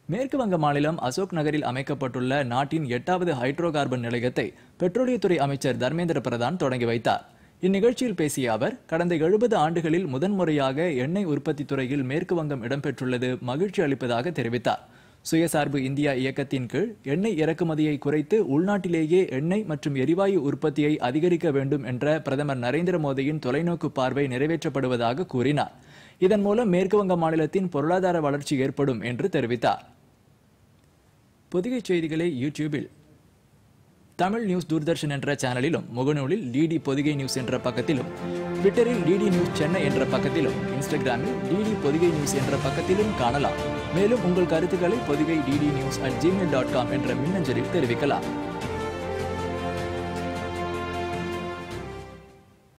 மேற்கு வங்க மாநிலம் அசோக் நகரில் அமைக்கப்பட்டுள்ள நாட்டின் எட்டாவது ஹைட்ரோ கார்பன் நிலையத்தை பெட்ரோலியத்துறை அமைச்சர் தர்மேந்திர பிரதான் தொடங்கி வைத்தார் இந்நிகழ்ச்சியில் பேசிய அவர் கடந்த எழுபது ஆண்டுகளில் முதன்முறையாக எண்ணெய் உற்பத்தி துறையில் மேற்கு வங்கம் இடம்பெற்றுள்ளது மகிழ்ச்சி அளிப்பதாக தெரிவித்தார் சுயசார்பு இந்தியா இயக்கத்தின் கீழ் எண்ணெய் இறக்குமதியை குறைத்து உள்நாட்டிலேயே எண்ணெய் மற்றும் எரிவாயு உற்பத்தியை அதிகரிக்க வேண்டும் என்ற பிரதமர் நரேந்திர மோடியின் தொலைநோக்கு பார்வை நிறைவேற்றப்படுவதாக கூறினார் இதன் மூலம் மேற்கு வங்க மாநிலத்தின் பொருளாதார வளர்ச்சி ஏற்படும் என்று தெரிவித்தார் பொதிகை செய்திகளை யூடியூபில் தமிழ் நியூஸ் தூர்தர்ஷன் என்ற சேனலிலும் முகநூலில் டிடி பொதிகை நியூஸ் என்ற பக்கத்திலும் ட்விட்டரில் டிடி நியூஸ் சென்னை என்ற பக்கத்திலும் இன்ஸ்டாகிராமில் டிடி பொதிகை நியூஸ் என்ற பக்கத்திலும் காணலாம் மேலும் உங்கள் கருத்துக்களை Podhigai DD news at Gmail dot com என்ற மின்னஞ்சலில் தெரிவிக்கலாம்